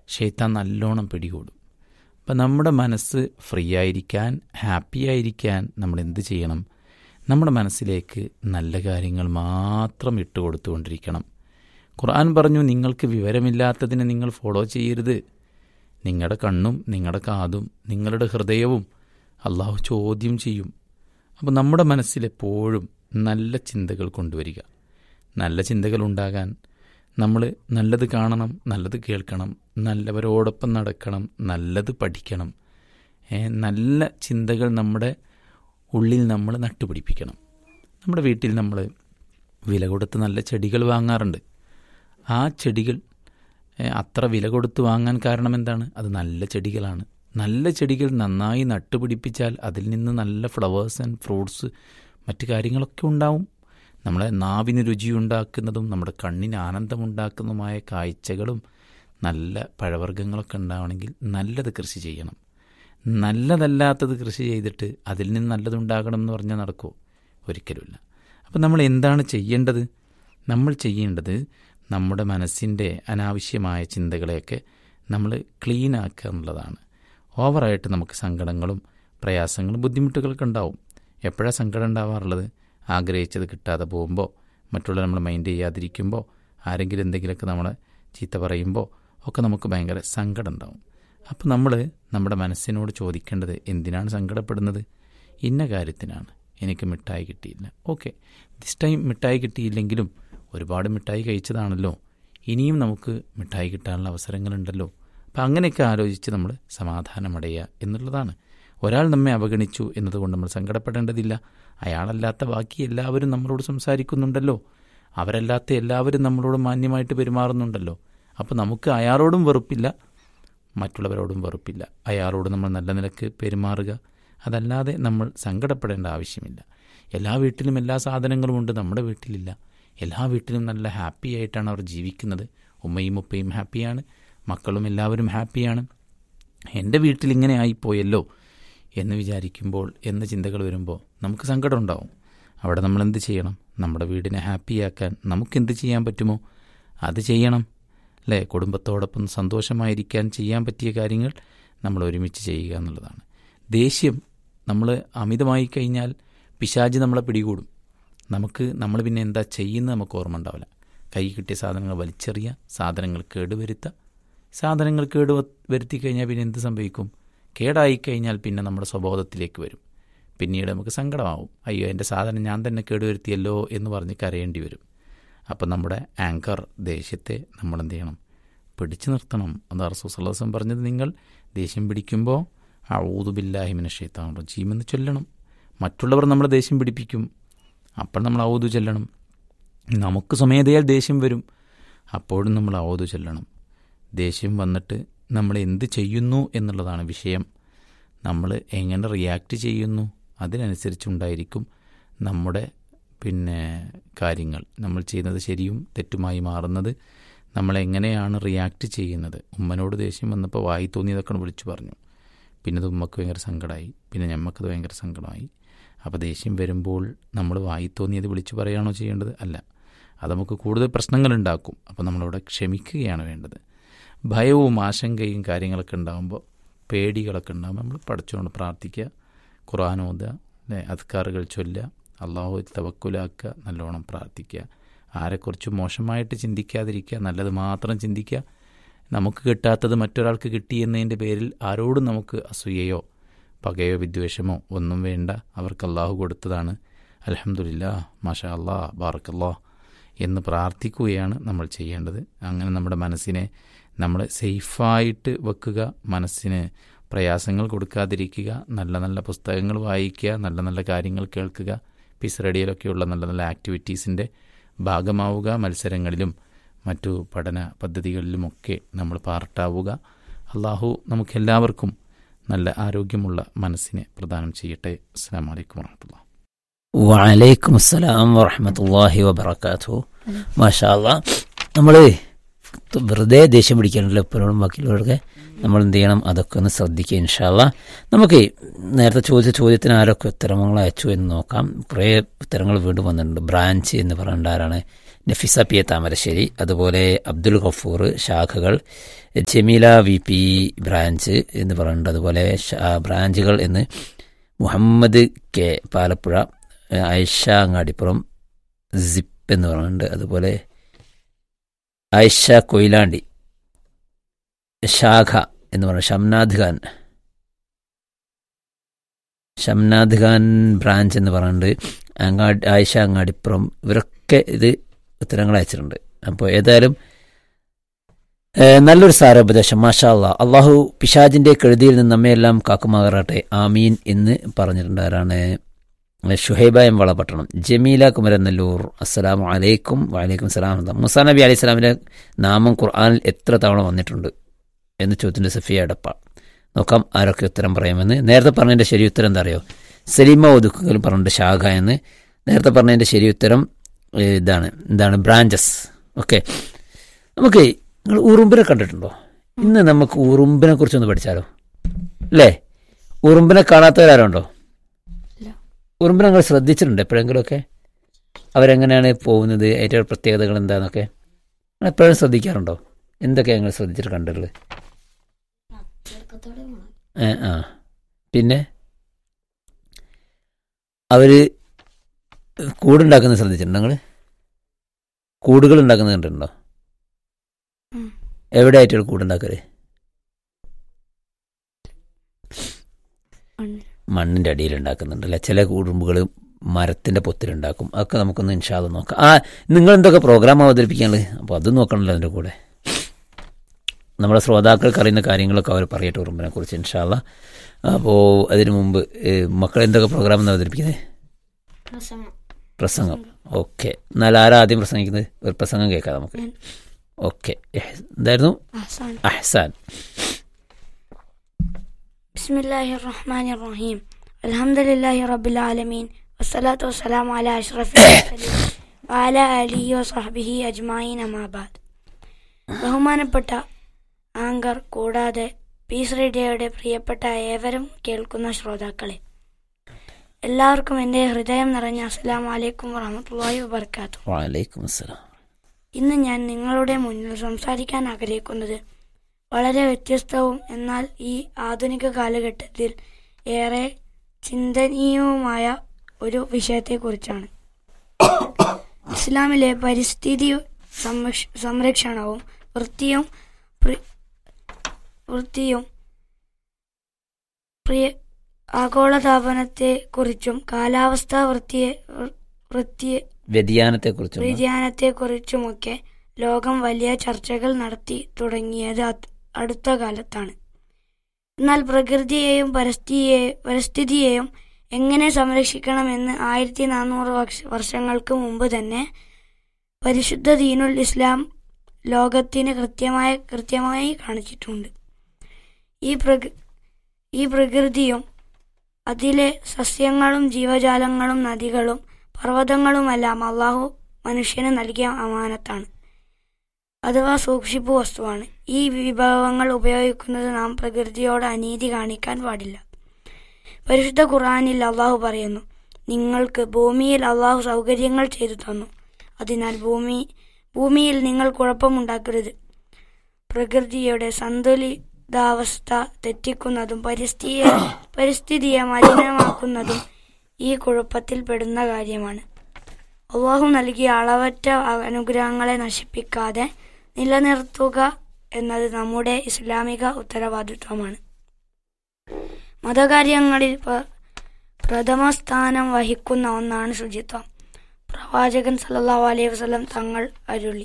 ഷെയ്ത്താൻ നല്ലോണം പിടികൂടും അപ്പം നമ്മുടെ മനസ്സ് ഫ്രീ ആയിരിക്കാൻ ഹാപ്പി ആയിരിക്കാൻ നമ്മൾ എന്ത് ചെയ്യണം നമ്മുടെ മനസ്സിലേക്ക് നല്ല കാര്യങ്ങൾ മാത്രം ഇട്ട് കൊടുത്തുകൊണ്ടിരിക്കണം ഖുർആൻ പറഞ്ഞു നിങ്ങൾക്ക് വിവരമില്ലാത്തതിനെ നിങ്ങൾ ഫോളോ ചെയ്യരുത് നിങ്ങളുടെ കണ്ണും നിങ്ങളുടെ കാതും നിങ്ങളുടെ ഹൃദയവും അള്ളാഹു ചോദ്യം ചെയ്യും അപ്പോൾ നമ്മുടെ മനസ്സിലെപ്പോഴും നല്ല ചിന്തകൾ കൊണ്ടുവരിക നല്ല ചിന്തകൾ ഉണ്ടാകാൻ നമ്മൾ നല്ലത് കാണണം നല്ലത് കേൾക്കണം നല്ലവരോടൊപ്പം നടക്കണം നല്ലത് പഠിക്കണം ഏ, നല്ല ചിന്തകൾ നമ്മുടെ ഉള്ളിൽ നമ്മൾ നട്ടുപിടിപ്പിക്കണം നമ്മുടെ വീട്ടിൽ നമ്മൾ വില കൊടുത്ത് നല്ല ചെടികൾ വാങ്ങാറുണ്ട് ആ ചെടികൾ ഏ, അത്ര വില കൊടുത്ത് വാങ്ങാൻ കാരണം എന്താണ് അത് നല്ല ചെടികളാണ് നല്ല ചെടികൾ നന്നായി നട്ടുപിടിപ്പിച്ചാൽ അതിൽ നിന്ന് നല്ല ഫ്ലവേഴ്സ് ആൻഡ് ഫ്രൂട്ട്സ് മറ്റു കാര്യങ്ങളൊക്കെ ഉണ്ടാവും നമ്മളെ നാവിന് രുചിയുണ്ടാക്കുന്നതും നമ്മുടെ കണ്ണിന് ആനന്ദമുണ്ടാക്കുന്നതുമായ കാഴ്ചകളും നല്ല പഴവർഗ്ഗങ്ങളൊക്കെ ഉണ്ടാവണമെങ്കിൽ നല്ലത് കൃഷി ചെയ്യണം നല്ലതല്ലാത്തത് കൃഷി ചെയ്തിട്ട് അതിൽ നിന്ന് നല്ലതുണ്ടാകണം എന്ന് പറഞ്ഞാൽ നടക്കുമോ ഒരിക്കലുമില്ല അപ്പം നമ്മൾ എന്താണ് ചെയ്യേണ്ടത് നമ്മൾ ചെയ്യേണ്ടത് നമ്മുടെ മനസ്സിൻ്റെ അനാവശ്യമായ ചിന്തകളെയൊക്കെ നമ്മൾ ക്ലീൻ ആക്കുക എന്നുള്ളതാണ് ഓവറായിട്ട് നമുക്ക് സങ്കടങ്ങളും പ്രയാസങ്ങളും ബുദ്ധിമുട്ടുകളൊക്കെ ഉണ്ടാവും എപ്പോഴാണ് സങ്കടം ഉണ്ടാവാറുള്ളത് ആഗ്രഹിച്ചത് കിട്ടാതെ പോകുമ്പോൾ മറ്റുള്ളവർ നമ്മൾ മൈൻഡ് ചെയ്യാതിരിക്കുമ്പോൾ ആരെങ്കിലും എന്തെങ്കിലുമൊക്കെ നമ്മളെ ചീത്ത പറയുമ്പോൾ ഒക്കെ നമുക്ക് ഭയങ്കര സങ്കടം ഉണ്ടാവും അപ്പോൾ നമ്മൾ നമ്മുടെ മനസ്സിനോട് ചോദിക്കേണ്ടത് എന്തിനാണ് സങ്കടപ്പെടുന്നത് ഇന്ന കാര്യത്തിനാണ് എനിക്ക് മിഠായി കിട്ടിയില്ല ഓക്കെ ദിസ് ടൈം മിഠായി കിട്ടിയില്ലെങ്കിലും ഒരുപാട് മിഠായി കഴിച്ചതാണല്ലോ ഇനിയും നമുക്ക് മിഠായി കിട്ടാനുള്ള അവസരങ്ങളുണ്ടല്ലോ അപ്പം അങ്ങനെയൊക്കെ ആലോചിച്ച് നമ്മൾ സമാധാനമടയുക എന്നുള്ളതാണ് ഒരാൾ നമ്മെ അവഗണിച്ചു എന്നതുകൊണ്ട് നമ്മൾ സങ്കടപ്പെടേണ്ടതില്ല അയാളല്ലാത്ത ബാക്കി എല്ലാവരും നമ്മളോട് സംസാരിക്കുന്നുണ്ടല്ലോ അവരല്ലാത്ത എല്ലാവരും നമ്മളോട് മാന്യമായിട്ട് പെരുമാറുന്നുണ്ടല്ലോ അപ്പോൾ നമുക്ക് അയാളോടും വെറുപ്പില്ല മറ്റുള്ളവരോടും വെറുപ്പില്ല അയാളോട് നമ്മൾ നല്ല നിലക്ക് പെരുമാറുക അതല്ലാതെ നമ്മൾ സങ്കടപ്പെടേണ്ട ആവശ്യമില്ല എല്ലാ വീട്ടിലും എല്ലാ സാധനങ്ങളും ഉണ്ട് നമ്മുടെ വീട്ടിലില്ല എല്ലാ വീട്ടിലും നല്ല ഹാപ്പി ആയിട്ടാണ് അവർ ജീവിക്കുന്നത് ഉമ്മയും ഉപ്പയും ഹാപ്പിയാണ് മക്കളും എല്ലാവരും ഹാപ്പിയാണ് എൻ്റെ വീട്ടിൽ ഇങ്ങനെ ആയിപ്പോയല്ലോ എന്ന് വിചാരിക്കുമ്പോൾ എന്ന ചിന്തകൾ വരുമ്പോൾ നമുക്ക് സങ്കടം ഉണ്ടാവും അവിടെ നമ്മൾ എന്ത് ചെയ്യണം നമ്മുടെ വീടിനെ ഹാപ്പിയാക്കാൻ നമുക്കെന്ത് ചെയ്യാൻ പറ്റുമോ അത് ചെയ്യണം അല്ലേ കുടുംബത്തോടൊപ്പം സന്തോഷമായിരിക്കാൻ ചെയ്യാൻ പറ്റിയ കാര്യങ്ങൾ നമ്മൾ ഒരുമിച്ച് ചെയ്യുക എന്നുള്ളതാണ് ദേഷ്യം നമ്മൾ അമിതമായി കഴിഞ്ഞാൽ പിശാജ് നമ്മളെ പിടികൂടും നമുക്ക് നമ്മൾ പിന്നെ എന്താ ചെയ്യുന്നത് നമുക്ക് ഓർമ്മ ഉണ്ടാവില്ല കൈ കിട്ടിയ സാധനങ്ങൾ വലിച്ചെറിയുക സാധനങ്ങൾ കേടുവരുത്തുക സാധനങ്ങൾ കേട് വരുത്തി കഴിഞ്ഞാൽ പിന്നെ എന്ത് സംഭവിക്കും കേടായി കഴിഞ്ഞാൽ പിന്നെ നമ്മുടെ സ്വബോധത്തിലേക്ക് വരും പിന്നീട് നമുക്ക് സങ്കടമാവും അയ്യോ എൻ്റെ സാധനം ഞാൻ തന്നെ കേടുവരുത്തിയല്ലോ എന്ന് പറഞ്ഞ് കരയേണ്ടി വരും അപ്പം നമ്മുടെ ആങ്കർ ദേഷ്യത്തെ നമ്മൾ എന്ത് ചെയ്യണം പിടിച്ചു നിർത്തണം അത് അറസൂസല്ലാസം പറഞ്ഞത് നിങ്ങൾ ദേഷ്യം പിടിക്കുമ്പോൾ ഔദുബില്ലാഹിമിനെ ഷെയ്ത്താൻ റജീം എന്ന് ചൊല്ലണം മറ്റുള്ളവർ നമ്മളെ ദേഷ്യം പിടിപ്പിക്കും അപ്പോൾ നമ്മൾ ഔദു ചെല്ലണം നമുക്ക് സ്വമേധയാൽ ദേഷ്യം വരും അപ്പോഴും നമ്മൾ ഔദു ചെല്ലണം ദേഷ്യം വന്നിട്ട് നമ്മൾ എന്ത് ചെയ്യുന്നു എന്നുള്ളതാണ് വിഷയം നമ്മൾ എങ്ങനെ റിയാക്ട് ചെയ്യുന്നു അതിനനുസരിച്ചുണ്ടായിരിക്കും നമ്മുടെ പിന്നെ കാര്യങ്ങൾ നമ്മൾ ചെയ്യുന്നത് ശരിയും തെറ്റുമായി മാറുന്നത് നമ്മൾ എങ്ങനെയാണ് റിയാക്ട് ചെയ്യുന്നത് ഉമ്മനോട് ദേഷ്യം വന്നപ്പോൾ വായി തോന്നിയതൊക്കെ വിളിച്ചു പറഞ്ഞു പിന്നെ അത് ഉമ്മക്ക് ഭയങ്കര സങ്കടമായി പിന്നെ ഞമ്മക്കത് ഭയങ്കര സങ്കടമായി അപ്പോൾ ദേഷ്യം വരുമ്പോൾ നമ്മൾ വായി തോന്നിയത് വിളിച്ചു പറയുകയാണോ ചെയ്യേണ്ടത് അല്ല അത് നമുക്ക് കൂടുതൽ പ്രശ്നങ്ങളുണ്ടാക്കും അപ്പോൾ നമ്മളവിടെ ക്ഷമിക്കുകയാണ് വേണ്ടത് ഭയവും ആശങ്കയും കാര്യങ്ങളൊക്കെ ഉണ്ടാകുമ്പോൾ പേടികളൊക്കെ ഉണ്ടാകുമ്പോൾ നമ്മൾ പഠിച്ചുകൊണ്ട് പ്രാർത്ഥിക്കുക ഖുറാൻ ഓതുക അല്ലേ അധികാറുകൾ ചൊല്ലുക അള്ളാഹു തവക്കുലാക്കുക നല്ലോണം പ്രാർത്ഥിക്കുക ആരെക്കുറിച്ച് മോശമായിട്ട് ചിന്തിക്കാതിരിക്കുക നല്ലത് മാത്രം ചിന്തിക്കുക നമുക്ക് കിട്ടാത്തത് മറ്റൊരാൾക്ക് കിട്ടിയെന്നതിൻ്റെ പേരിൽ ആരോടും നമുക്ക് അസൂയയോ പകയോ വിദ്വേഷമോ ഒന്നും വേണ്ട അവർക്ക് അള്ളാഹു കൊടുത്തതാണ് അലഹമുല്ല മാഷാ അല്ലാ ബാറക്കല്ലാ എന്ന് പ്രാർത്ഥിക്കുകയാണ് നമ്മൾ ചെയ്യേണ്ടത് അങ്ങനെ നമ്മുടെ മനസ്സിനെ നമ്മൾ സേഫായിട്ട് വെക്കുക മനസ്സിന് പ്രയാസങ്ങൾ കൊടുക്കാതിരിക്കുക നല്ല നല്ല പുസ്തകങ്ങൾ വായിക്കുക നല്ല നല്ല കാര്യങ്ങൾ കേൾക്കുക പീസ് റേഡിയോയിലൊക്കെയുള്ള നല്ല നല്ല ആക്ടിവിറ്റീസിൻ്റെ ഭാഗമാവുക മത്സരങ്ങളിലും മറ്റു പഠന പദ്ധതികളിലുമൊക്കെ നമ്മൾ പാർട്ടാവുക അള്ളാഹു നമുക്കെല്ലാവർക്കും നല്ല ആരോഗ്യമുള്ള മനസ്സിനെ പ്രദാനം ചെയ്യട്ടെ അസ്സാം വലൈക്കും വാഹമത്തുള്ള വലൈക്കും അസ്സലാം വറഹമത്തല്ലാഹി വബർക്കാത്തു മാഷാ അല്ലാ നമ്മൾ വെറുതെ ദേഷ്യം പിടിക്കാനല്ലോ എപ്പോഴും ബാക്കിയുള്ളവർക്ക് നമ്മൾ എന്ത് ചെയ്യണം അതൊക്കെ ഒന്ന് ശ്രദ്ധിക്കുക ഇൻഷാല്ല നമുക്ക് നേരത്തെ ചോദിച്ച ചോദ്യത്തിന് ആരൊക്കെ ഉത്തരങ്ങൾ അയച്ചു എന്ന് നോക്കാം കുറേ ഉത്തരങ്ങൾ വീണ്ടും വന്നിട്ടുണ്ട് ബ്രാഞ്ച് എന്ന് പറയേണ്ട ആരാണ് നഫിസ പി എ താമരശ്ശേരി അതുപോലെ അബ്ദുൽ ഗഫൂർ ശാഖകൾ ജമീല വി പി ബ്രാഞ്ച് എന്ന് പറയുന്നുണ്ട് അതുപോലെ ഷാ- ബ്രാഞ്ചുകൾ എന്ന് മുഹമ്മദ് കെ പാലപ്പുഴ ആയിഷ അങ്ങാടിപ്പുറം സിപ്പ് എന്ന് പറയുന്നുണ്ട് അതുപോലെ ആയിഷ കൊയിലാണ്ടി ശാഖ എന്ന് പറയുന്നത് ഷംനാഥ് ഖാൻ ഷംനാഥ് ഖാൻ ബ്രാഞ്ച് എന്ന് പറയുന്നുണ്ട് അങ്ങാടി ആയിഷ അങ്ങാടിപ്പുറം ഇവരൊക്കെ ഇത് ഉത്തരങ്ങൾ അയച്ചിട്ടുണ്ട് അപ്പോൾ ഏതായാലും ഏഹ്, നല്ലൊരു സാരോപദേശം മാഷാ അല്ലാ അള്ളാഹു പിശാജിന്റെ കെഴുതിയിൽ നിന്ന് നമ്മയെല്ലാം കാക്കുമാകറാട്ടെ ആമീൻ എന്ന് പറഞ്ഞിട്ടുണ്ട് ആരാണ് ഷുഹൈബ എം വളപട്ടണം ജമീല കുമരനെല്ലൂർ അസ്സലാമു അലൈക്കും വലൈക്കും സലാം മുസാ നബി അലൈഹി സ്വലാമിന്റെ നാമം ഖുർആനിൽ എത്ര തവണ വന്നിട്ടുണ്ട് എന്ന് ചോദ്യത്തിന്റെ സഫിയ അടപ്പ നോക്കാം ആരൊക്കെ ഉത്തരം പറയുമെന്ന് നേരത്തെ പറഞ്ഞതിന്റെ ശരി ഉത്തരം എന്താ അറിയോ സലീമ ഒതുക്കുകൾ പറഞ്ഞിട്ട് ശാഖ എന്ന് നേരത്തെ പറഞ്ഞതിന്റെ ശരി ഉത്തരം ഏഹ്, ഇതാണ് എന്താണ് ബ്രാഞ്ചസ് ഓക്കെ നമുക്ക് നിങ്ങൾ ഉറുമ്പിനെ കണ്ടിട്ടുണ്ടോ ഇന്ന് നമുക്ക് ഉറുമ്പിനെ കുറിച്ചൊന്ന് പഠിച്ചാലോ അല്ലേ ഉറുമ്പിനെ കാണാത്തവരാരുണ്ടോ ഇല്ല. ഉറുമ്പിനെ നിങ്ങൾ ശ്രദ്ധിച്ചിട്ടുണ്ട് എപ്പോഴെങ്കിലുമൊക്കെ അവരെങ്ങനെയാണ് പോകുന്നത് ഏറ്റവും പ്രത്യേകതകൾ എന്താണെന്നൊക്കെ നിങ്ങൾ എപ്പോഴും ശ്രദ്ധിക്കാറുണ്ടോ എന്തൊക്കെയാണ് നിങ്ങൾ ശ്രദ്ധിച്ചിട്ട് കണ്ടിട്ടുള്ളത് ചെറുക്കത്തോടെ പോണം ഏ, ആ പിന്നെ അവര് കൂടുണ്ടാക്കുന്നത് ശ്രദ്ധിച്ചിട്ടുണ്ടോ നിങ്ങൾ കൂടുകൾ ഉണ്ടാക്കുന്നത് കണ്ടിട്ടുണ്ടോ ഉം. എവിടെ ആയിട്ടുള്ള കൂടുണ്ടാക്കല് മണ്ണിൽ. മണ്ണിന്റെ അടിയിൽ ഉണ്ടാക്കുന്നുണ്ട് അല്ലെ ചില കൂടുമ്പുകൾ മരത്തിന്റെ പൊത്തിലുണ്ടാക്കും അതൊക്കെ നമുക്കൊന്ന് ഇൻഷാദ് നോക്കാം ആ നിങ്ങൾ എന്തൊക്കെ പ്രോഗ്രാം അവതരിപ്പിക്കാനുള്ളത് അപ്പോൾ അത് നോക്കണമല്ലോ അതിൻ്റെ കൂടെ നമ്മുടെ ശ്രോതാക്കൾക്ക് അറിയുന്ന കാര്യങ്ങളൊക്കെ അവർ പറയട്ടെ ഉറുമ്പിനെ കുറിച്ച് ഇൻഷാല്ല അപ്പോൾ അതിനു മുമ്പ് ഏ, മക്കൾ എന്തൊക്കെ പ്രോഗ്രാം ആണ് അവതരിപ്പിക്കുന്നത് പ്രസംഗം പ്രസംഗം ഓക്കെ എന്നാൽ ആരാ ആദ്യം പ്രസംഗിക്കുന്നത് ഒരു പ്രസംഗം കേൾക്കാം നമുക്ക് ഞാൻ. ഓക്കെ എന്തായിരുന്നു അഹ്സാൻ അഹ്സാൻ بسم الله الرحمن الرحيم الحمد لله رب العالمين والصلاة والسلام على أشرف المرسلين وعلى آله وصحبه أجمعين أما بعد ബഹുമാനപ്പെട്ട ആങ്കർ കൂടാതെ പീസ് റേഡിയോയുടെ പ്രിയപ്പെട്ട ഏവരും കേൾക്കുന്ന ശ്രോതാക്കളെ എല്ലാവർക്കും എൻ്റെ ഹൃദയം നിറഞ്ഞ അസ്സലാം വലൈക്കും വറഹമത്തല്ലാഹി വബർക്കാത്തു വാലൈക്കും അസ്സലാം ഇന്ന് ഞാൻ നിങ്ങളുടെ മുന്നിൽ സംസാരിക്കാൻ ആഗ്രഹിക്കുന്നത് വളരെ വ്യത്യസ്തവും എന്നാൽ ഈ ആധുനിക കാലഘട്ടത്തിൽ ഏറെ ചിന്തനീയവുമായ ഒരു വിഷയത്തെക്കുറിച്ചാണ് ഇസ്ലാമിലെ പരിസ്ഥിതി സംരക്ഷ- സംരക്ഷണവും വൃത്തിയും പ്രി- വൃത്തിയും പ്രിയ ആഗോളതാപനത്തെക്കുറിച്ചും കാലാവസ്ഥാ വൃത്തിയെ വൃത്തിയെ വ്യതിയാനത്തെക്കുറിച്ചുള്ള വ്യതിയാനത്തെക്കുറിച്ചുമൊക്കെ ലോകം വലിയ ചർച്ചകൾ നടത്തി തുടങ്ങിയത് അത് അടുത്ത കാലത്താണ് എന്നാൽ പ്രകൃതിയെയും പരിസ്ഥിതിയെ പരിസ്ഥിതിയെയും എങ്ങനെ സംരക്ഷിക്കണമെന്ന് ആയിരത്തി നാനൂറ് വർഷങ്ങൾക്ക് മുമ്പ് തന്നെ പരിശുദ്ധ ദീനുൽ ഇസ്ലാം ലോകത്തിന് കൃത്യമായ കൃത്യമായി കാണിച്ചിട്ടുണ്ട് ഈ പ്രകൃ ഈ പ്രകൃതിയും അതിലെ സസ്യങ്ങളും ജീവജാലങ്ങളും നദികളും പർവ്വതങ്ങളുമെല്ലാം അള്ളാഹു മനുഷ്യന് നൽകിയ അമാനത്താണ് അഥവാ സൂക്ഷിപ്പ് വസ്തുവാണ് ഈ വിഭവങ്ങൾ ഉപയോഗിക്കുന്നത് നാം പ്രകൃതിയോട് അനീതി കാണിക്കാൻ പാടില്ല പരിശുദ്ധ ഖുർആനിൽ അള്ളാഹു പറയുന്നു നിങ്ങൾക്ക് ഭൂമിയിൽ അള്ളാഹു സൗകര്യങ്ങൾ ചെയ്തു തന്നു അതിനാൽ ഭൂമി ഭൂമിയിൽ നിങ്ങൾ കുഴപ്പമുണ്ടാക്കരുത് പ്രകൃതിയുടെ സന്തുലിതാവസ്ഥ തെറ്റിക്കുന്നതും പരിസ്ഥിതിയെ പരിസ്ഥിതിയെ മലിനമാക്കുന്നതും ഈ കുഴപ്പത്തിൽ പെടുന്ന കാര്യമാണ് അള്ളാഹു നൽകിയ അളവറ്റ അനുഗ്രഹങ്ങളെ നശിപ്പിക്കാതെ നിലനിർത്തുക എന്നത് നമ്മുടെ ഇസ്ലാമിക ഉത്തരവാദിത്വമാണ് മതകാര്യങ്ങളിൽ പ- പ്രഥമ സ്ഥാനം വഹിക്കുന്ന ഒന്നാണ് ശുചിത്വം പ്രവാചകൻ സല്ലല്ലാഹു അലൈഹി വസല്ലം തങ്ങൾ അരുളി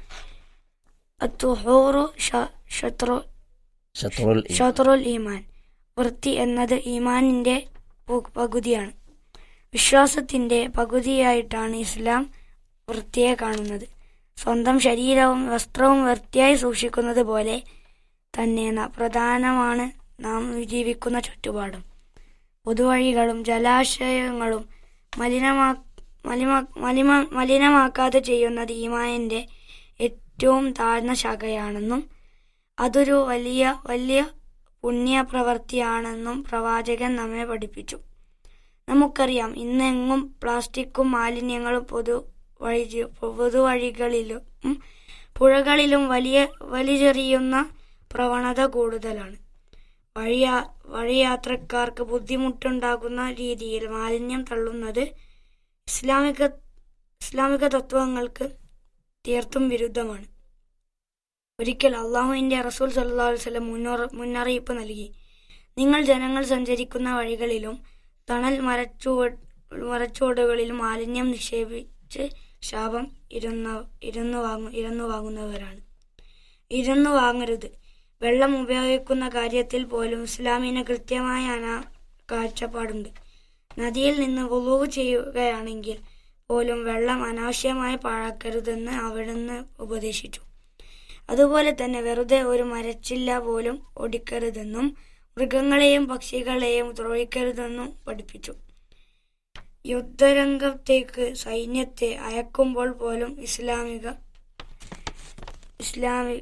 അത്തുഹൂറു ശ- ശത്രു ശത്രുൽ ഷത്രുൽ ഈമാൻ വൃത്തി എന്നത് ഈമാനിന്റെ പു- പകുതിയാണ് വിശ്വാസത്തിന്റെ പകുതിയായിട്ടാണ് ഇസ്ലാം വൃത്തിയെ കാണുന്നത് സ്വന്തം ശരീരവും വസ്ത്രവും വൃത്തിയായി സൂക്ഷിക്കുന്നത് പോലെ തന്നെ ന- പ്രധാനമാണ് നാം ജീവിക്കുന്ന ചുറ്റുപാടും പൊതുവഴികളും ജലാശയങ്ങളും മലിനമാ മലിമ മലിമ മലിനമാക്കാതെ ചെയ്യുന്നത് ഈമാനിന്റെ ഏറ്റവും താഴ്ന്ന ശാഖയാണെന്നും അതൊരു വലിയ വലിയ പുണ്യപ്രവൃത്തിയാണെന്നും പ്രവാചകൻ നമ്മെ പഠിപ്പിച്ചു നമുക്കറിയാം ഇന്നെങ്ങും പ്ലാസ്റ്റിക്കും മാലിന്യങ്ങളും പൊതു വഴി പൊതുവഴികളിലും ഉം, പുഴകളിലും വലിയ വലിച്ചെറിയുന്ന പ്രവണത കൂടുതലാണ് വഴിയാ വഴിയാത്രക്കാർക്ക് ബുദ്ധിമുട്ടുണ്ടാകുന്ന രീതിയിൽ മാലിന്യം തള്ളുന്നത് ഇസ്ലാമിക ഇസ്ലാമിക തത്വങ്ങൾക്ക് തീർത്തും വിരുദ്ധമാണ് ഒരിക്കൽ അള്ളാഹുവിന്റെ റസൂൽ സല്ലല്ലാഹു അലൈഹി വസല്ലം മുന്നോർ മുന്നറിയിപ്പ് നൽകി നിങ്ങൾ ജനങ്ങൾ സഞ്ചരിക്കുന്ന വഴികളിലും തണൽ മരച്ചുവ മരച്ചുവടുകളിലും മാലിന്യം നിക്ഷേപിച്ച് ശാപം ഇരുന്ന ഇരുന്നു വാങ്ങു ഇരുന്നു വാങ്ങുന്നവരാണ് ഇരുന്നു വാങ്ങരുത് വെള്ളം ഉപയോഗിക്കുന്ന കാര്യത്തിൽ പോലും ഇസ്ലാമിന് കൃത്യമായ അനാ കാഴ്ചപ്പാടുണ്ട് നദിയിൽ നിന്ന് വുളൂവ് ചെയ്യുകയാണെങ്കിൽ പോലും വെള്ളം അനാവശ്യമായി പാഴാക്കരുതെന്ന് അവിടുന്ന് ഉപദേശിച്ചു അതുപോലെ തന്നെ വെറുതെ ഒരു മരച്ചില്ല പോലും ഒടിക്കരുതെന്നും മൃഗങ്ങളെയും പക്ഷികളെയും ദ്രോഹിക്കരുതെന്നും പഠിപ്പിച്ചു യുദ്ധരംഗത്തേക്ക് സൈന്യത്തെ അയക്കുമ്പോൾ പോലും ഇസ്ലാമിക ഇസ്ലാമി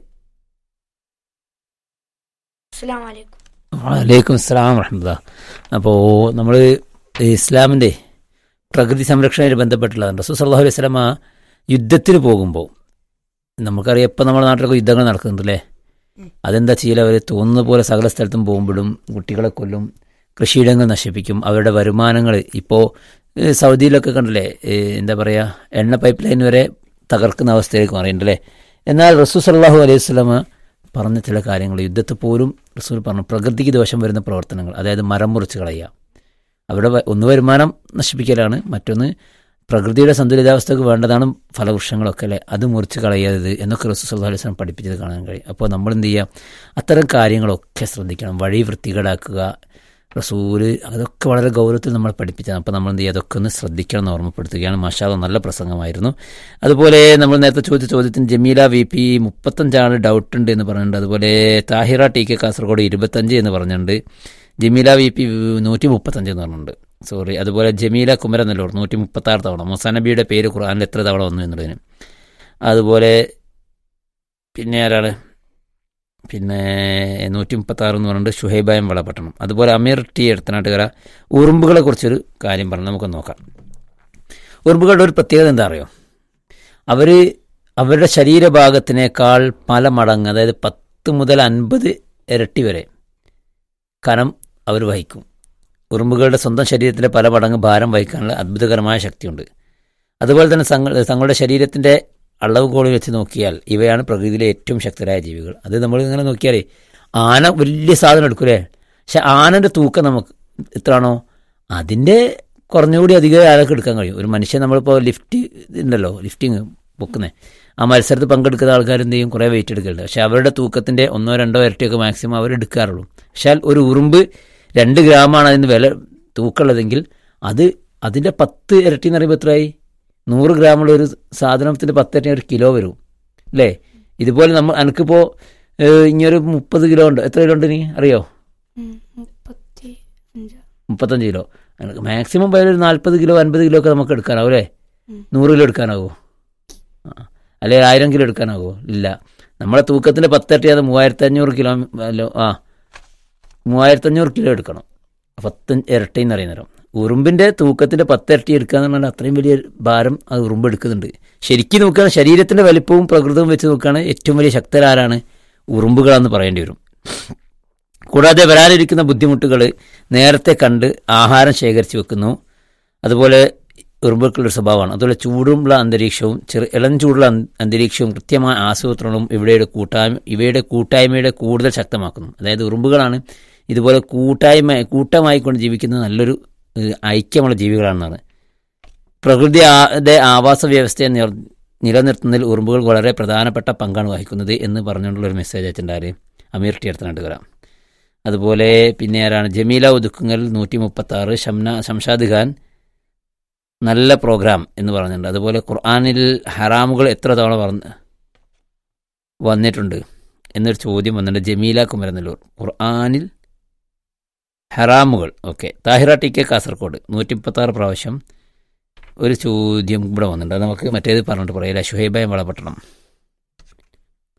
അസ്സലാമു അലൈക്കും വലൈക്കും അസ്സലാം വറഹമുല്ല അപ്പോൾ നമ്മൾ ഇസ്ലാമിൻ്റെ പ്രകൃതി സംരക്ഷണവുമായി ബന്ധപ്പെട്ടുള്ളതാണ് റസൂൽ സല്ലല്ലാഹു അലൈഹി വസല്ലമ യുദ്ധത്തിന് പോകുമ്പോൾ നമുക്കറിയാം ഇപ്പം നമ്മുടെ നാട്ടിലൊക്കെ യുദ്ധങ്ങൾ നടക്കുന്നുണ്ടല്ലേ അതെന്താ ചെയ്യൽ അവർ തോന്നുന്ന പോലെ സകല സ്ഥലത്തും പോകുമ്പോഴും കുട്ടികളെ കൊല്ലും കൃഷിയിടങ്ങൾ നശിപ്പിക്കും അവരുടെ വരുമാനങ്ങൾ ഇപ്പോൾ സൗദിയിലൊക്കെ കണ്ടില്ലേ ഏ, എന്താ പറയുക എണ്ണ പൈപ്പ് ലൈൻ വരെ തകർക്കുന്ന അവസ്ഥയിലേക്ക് മാറിയിട്ടുണ്ടല്ലേ എന്നാൽ റസൂൽ സല്ലല്ലാഹു അലൈഹി വസല്ലമ പറഞ്ഞ ചില കാര്യങ്ങൾ യുദ്ധത്തിൽ പോലും റസൂൽ പറഞ്ഞു പ്രകൃതിക്ക് ദോഷം വരുന്ന പ്രവർത്തനങ്ങൾ അതായത് മരം മുറിച്ച് കളയുക അവിടെ വ- ഒന്ന് വരുമാനം നശിപ്പിക്കലാണ് മറ്റൊന്ന് പ്രകൃതിയുടെ സന്തുലിതാവസ്ഥക്ക് വേണ്ടതാണ് ഫലവൃക്ഷങ്ങളൊക്കെ അല്ലേ അത് മുറിച്ച് കളയരുത് എന്നൊക്കെ റസൂൽ സല്ലല്ലാഹു അലൈഹി വസല്ലം പഠിപ്പിച്ചത് കാണാൻ കഴിയും അപ്പോൾ നമ്മൾ എന്ത് ചെയ്യുക അത്തരം കാര്യങ്ങളൊക്കെ ശ്രദ്ധിക്കണം വഴി വൃത്തികേടാക്കുക റസൂല് അതൊക്കെ വളരെ ഗൗരവത്തിൽ നമ്മൾ പഠിപ്പിച്ചതാണ് അപ്പോൾ നമ്മൾ എന്ത് ചെയ്യുക അതൊക്കെ ഒന്ന് ശ്രദ്ധിക്കണം എന്ന് ഓർമ്മപ്പെടുത്തുകയാണ് മാഷാദ് നല്ല പ്രസംഗമായിരുന്നു അതുപോലെ നമ്മൾ നേരത്തെ ചോദിച്ച ചോദ്യത്തിന് ജമീല വി പി മുപ്പത്തഞ്ചാണ് ഡൗട്ട് ഉണ്ട് എന്ന് പറഞ്ഞിട്ടുണ്ട് അതുപോലെ താഹിറ ടി കെ കാസർഗോഡ് ഇരുപത്തഞ്ച് എന്ന് പറഞ്ഞിട്ടുണ്ട് ജമീല വി പി നൂറ്റി മുപ്പത്തഞ്ച് എന്ന് പറഞ്ഞിട്ടുണ്ട് സോറി അതുപോലെ ജമീല കുമരനെല്ലൂർ നൂറ്റി മുപ്പത്താറ് തവണ മുസാനബിയുടെ പേര് ഖുർആനിൽ എത്ര തവണ വന്നു എന്നുള്ളതിന് അതുപോലെ പിന്നെ ആരാണ് പിന്നെ നൂറ്റി മുപ്പത്താറ് എന്ന് പറഞ്ഞിട്ട് ഷുഹൈബായം വളപട്ടണം അതുപോലെ അമീർ ടി എടുത്തനാട്ടുകര ഉറുമ്പുകളെ കുറിച്ചൊരു കാര്യം പറഞ്ഞു നമുക്ക് നോക്കാം ഉറുമ്പുകളുടെ ഒരു പ്രത്യേകത എന്താ അറിയോ അവർ അവരുടെ ശരീരഭാഗത്തിനേക്കാൾ പല മടങ്ങ് അതായത് പത്ത് മുതൽ അൻപത് ഇരട്ടി വരെ കനം അവർ വഹിക്കും ഉറുമ്പുകളുടെ സ്വന്തം ശരീരത്തിലെ പല മടങ്ങ് ഭാരം വഹിക്കാനുള്ള അത്ഭുതകരമായ ശക്തിയുണ്ട് അതുപോലെ തന്നെ തങ്ങൾ തങ്ങളുടെ ശരീരത്തിൻ്റെ അളവുകോളിൽ വെച്ച് നോക്കിയാൽ ഇവയാണ് പ്രകൃതിയിലെ ഏറ്റവും ശക്തരായ ജീവികൾ അത് നമ്മൾ ഇങ്ങനെ നോക്കിയാലേ ആന വലിയ സാധനം എടുക്കൂലേ പക്ഷെ ആനൻ്റെ തൂക്കം നമുക്ക് എത്രയാണോ അതിൻ്റെ കുറഞ്ഞുകൂടി അധികം ആൾക്ക് എടുക്കാൻ കഴിയും ഒരു മനുഷ്യൻ നമ്മളിപ്പോൾ ലിഫ്റ്റ് ഉണ്ടല്ലോ ലിഫ്റ്റിങ് പൊക്കുന്നേ ആ മത്സരത്തിൽ പങ്കെടുക്കുന്ന ആൾക്കാർ എന്ത് ചെയ്യും കുറേ വെയിറ്റ് എടുക്കലുണ്ട് പക്ഷെ അവരുടെ തൂക്കത്തിൻ്റെ ഒന്നോ രണ്ടോ ഇരട്ടിയൊക്കെ മാക്സിമം അവർ എടുക്കാറുള്ളൂ പക്ഷേ ഒരു ഉറുമ്പ് രണ്ട് ഗ്രാമാണ് അതിന് വില തൂക്കമുള്ളതെങ്കിൽ അത് അതിൻ്റെ പത്ത് ഇരട്ടി എന്ന് പറയുമ്പോൾ എത്രയായി നൂറ് ഗ്രാമുള്ള ഒരു സാധനത്തിൻ്റെ പത്ത് ഇരട്ടി ഒരു കിലോ വരും അല്ലേ ഇതുപോലെ നമ്മൾ എനിക്കിപ്പോൾ ഇനിയൊരു മുപ്പത് കിലോ ഉണ്ട് എത്ര കിലോ ഉണ്ട് നീ അറിയോ ഉം, മുപ്പത്തി അഞ്ച് മുപ്പത്തഞ്ച് കിലോ എനിക്ക് മാക്സിമം പോയാൽ ഒരു നാൽപ്പത് കിലോ അൻപത് കിലോ ഒക്കെ നമുക്ക് എടുക്കാനാവും അല്ലേ ഉം. നൂറ് കിലോ എടുക്കാനാവോ ആ അല്ലെ ആയിരം കിലോ എടുക്കാനാവോ ഇല്ല നമ്മളെ തൂക്കത്തിൻ്റെ പത്തരട്ടി അത് മൂവായിരത്തി അഞ്ഞൂറ് കിലോ അല്ലോ ആ മൂവായിരത്തി അഞ്ഞൂറ് കിലോ എടുക്കണം പത്ത് ഇരട്ടി എന്ന് പറയുന്ന നേരം ഉറുമ്പിൻ്റെ തൂക്കത്തിൻ്റെ പത്തിരട്ടി എടുക്കുക എന്ന് പറഞ്ഞാൽ അത്രയും വലിയ ഭാരം അത് ഉറുമ്പ് എടുക്കുന്നുണ്ട് ശരിക്കും നോക്കുകയാണ് ശരീരത്തിൻ്റെ വലിപ്പവും പ്രകൃതവും വെച്ച് നോക്കുകയാണ് ഏറ്റവും വലിയ ശക്തരാരാണ് ഉറുമ്പുകളാണെന്ന് പറയേണ്ടി വരും കൂടാതെ വരാനിരിക്കുന്ന ബുദ്ധിമുട്ടുകൾ നേരത്തെ കണ്ട് ആഹാരം ശേഖരിച്ച് വെക്കുന്നു അതുപോലെ ഉറുമ്പുക്കളുടെ സ്വഭാവമാണ് അതുപോലെ ചൂടുള്ള അന്തരീക്ഷവും ചെറു ഇളം ചൂടുള്ള അന്ത- അന്തരീക്ഷവും കൃത്യമായ ആസൂത്രണവും ഇവയുടെ കൂട്ടായ്മ ഇവയുടെ കൂട്ടായ്മയുടെ കൂടുതൽ ശക്തമാക്കുന്നു അതായത് ഉറുമ്പുകളാണ് ഇതുപോലെ കൂട്ടായ്മ കൂട്ടമായിക്കൊണ്ട് ജീവിക്കുന്ന നല്ലൊരു ഏഹ്, ഐക്യമുള്ള ജീവികളാണെന്നാണ് പ്രകൃതി ആ- യുടെ ആവാസ വ്യവസ്ഥയെ നിർ- നിലനിർത്തുന്നതിൽ ഉറുമ്പുകൾ വളരെ പ്രധാനപ്പെട്ട പങ്കാണ് വഹിക്കുന്നത് എന്ന് പറഞ്ഞുകൊണ്ടുള്ള ഒരു മെസ്സേജ് അയച്ചിട്ടുണ്ടാര് അമീർ ടി അടുത്തനാട്ട് വരാം അതുപോലെ പിന്നെ ആരാണ് ജമീല ഒതുക്കുങ്ങൽ നൂറ്റി മുപ്പത്തി ആറ് ഷംന ഷംഷാദ് ഖാൻ നല്ല പ്രോഗ്രാം എന്ന് പറഞ്ഞിട്ടുണ്ട് അതുപോലെ ഖുർആാനിൽ ഹറാമുകൾ എത്ര തവണ പറഞ്ഞ് വന്നിട്ടുണ്ട് എന്നൊരു ചോദ്യം വന്നിട്ടുണ്ട് ജമീല കുമരനെല്ലൂർ ഖുർആാനിൽ ഹറാമുകൾ okay Thahira T K Kasaragod നൂറ്റി മുപ്പത്താറ് പ്രാവശ്യം ഒരു ചോദ്യം ഇവിടെ വന്നിട്ടുണ്ട് അത് നമുക്ക് മറ്റേത് പറഞ്ഞിട്ട് പറയില്ല ഷുഹൈബായ വളപട്ടണം